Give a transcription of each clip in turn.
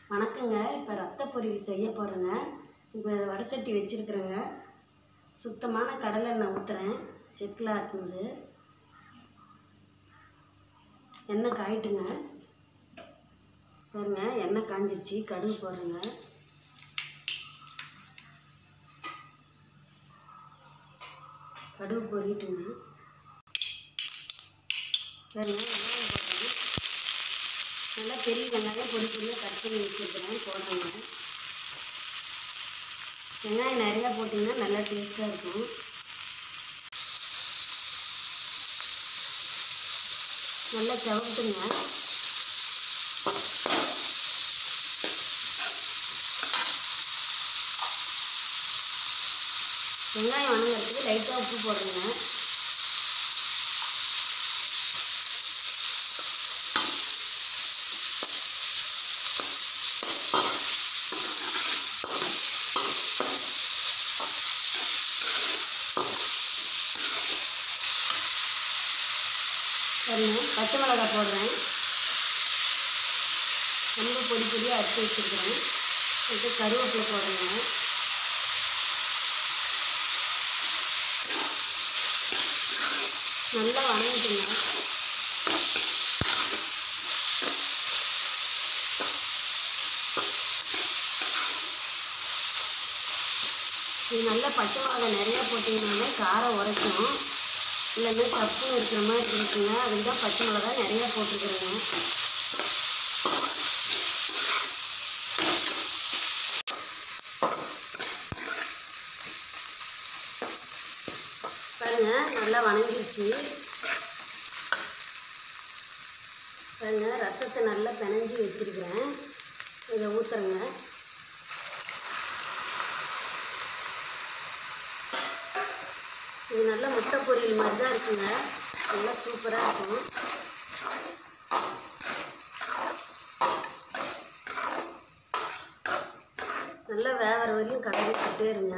வணக்கங்க இப்போ ரத்த பொரியல் செய்ய போகிறேங்க இப்போ வடசட்டி வச்சுருக்குறேங்க சுத்தமான கடலெண்ணெய் ஊற்றுறேன் செக்கில் ஆட்டினது எண்ணெய் காயிட்டுங்க பாருங்க எண்ணெய் காஞ்சிருச்சு கடுகு போடுறேங்க கடுகு பொரிட்டுங்க பாருங்க வெங்காயம் போடுறேன் நல்லா பெரிய வெங்காயம் பொடி பொடியாக கட் பண்ணி வச்சுருக்கிறேன் போடுறேங்க வெங்காயம் நிறையா போட்டிங்கன்னா நல்லா டேஸ்ட்டாக இருக்கும் நல்லா செவட்டுங்க வெங்காயம் வணங்குறதுக்கு லைட்டாக உப்பு போடுறேங்க பாருங்க பச்சை மிளகாய் போடுறேன் ரொம்ப பொடி பொடியாக அரைச்சி வச்சுருக்கிறேன் அடுத்து கருவேப்பிலை போடுறேங்க நல்லா வணங்கிட்டுங்க இது நல்லா பச்சை மிளகாய் நிறையா போட்டிங்கனாலே காரம் உரைக்கும் இல்லைன்னா சப்புன்னு இருக்கிற மாதிரி இருக்குங்க அதுக்கு தான் பச்சை மிளகாய் நிறையா போட்டுக்கிறேங்க பாருங்க நல்லா வணங்கிருச்சு பாருங்க ரத்தத்தை நல்லா பிணைஞ்சி வச்சிருக்கிறேன் இதை ஊற்றுறேங்க இது நல்ல முட்டை பொரியல் மாதிரி தான் இருக்குங்க நல்லா சூப்பராக இருக்கும் நல்லா வேகிற வரையும் கலரி விட்டுட்டே இருங்க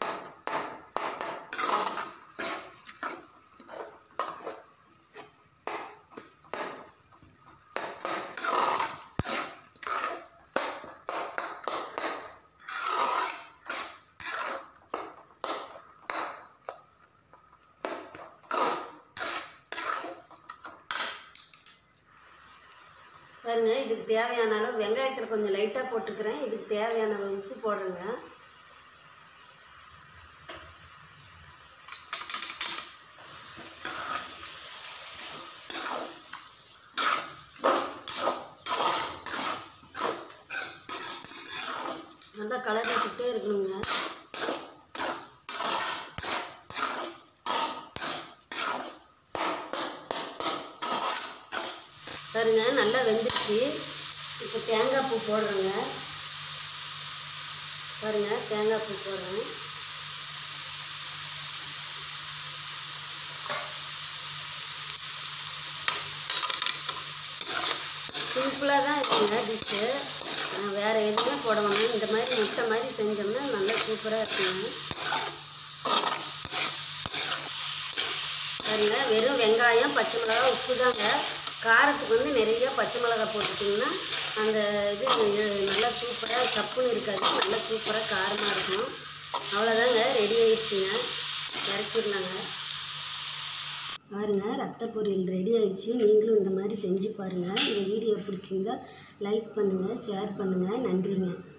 பாருங்க இதுக்கு தேவையான அளவு வெங்காயத்தில் கொஞ்சம் லைட்டாக போட்டுக்கிறேன் இதுக்கு தேவையான அளவு உப்பு போடுறேங்க நல்லா கலரி விட்டுட்டே இருக்கணுங்க பாருங்க நல்லா வெந்துருச்சு இப்போ தேங்காய் பூ போடுறேங்க பாருங்க தேங்காய் பூ போடுறேன் சிம்பிளாக தான் இருக்குங்க டிஷ்ஷு வேறு எதுவுமே போட வேணாம் இந்த மாதிரி முட்டை மாதிரி செஞ்சோம்னா நல்லா சூப்பராக இருக்குங்க பாருங்க வெறும் வெங்காயம் பச்சை மிளகாய் உப்பு தாங்க காரத்துக்கு வந்து நிறைய பச்சை மிளகாய் போட்டுட்டிங்கன்னா அந்த இது நல்லா சூப்பராக சப்புன்னு இருக்காது நல்லா சூப்பராக காரமாக இருக்கும் அவ்வளோதாங்க ரெடி ஆயிடுச்சுங்க இறக்கிடலாங்க பாருங்க ரத்த பொரியல் ரெடி ஆயிடுச்சு நீங்களும் இந்த மாதிரி செஞ்சு பாருங்கள் இந்த வீடியோ பிடிச்சிருந்தா லைக் பண்ணுங்கள் ஷேர் பண்ணுங்கள் நன்றிங்க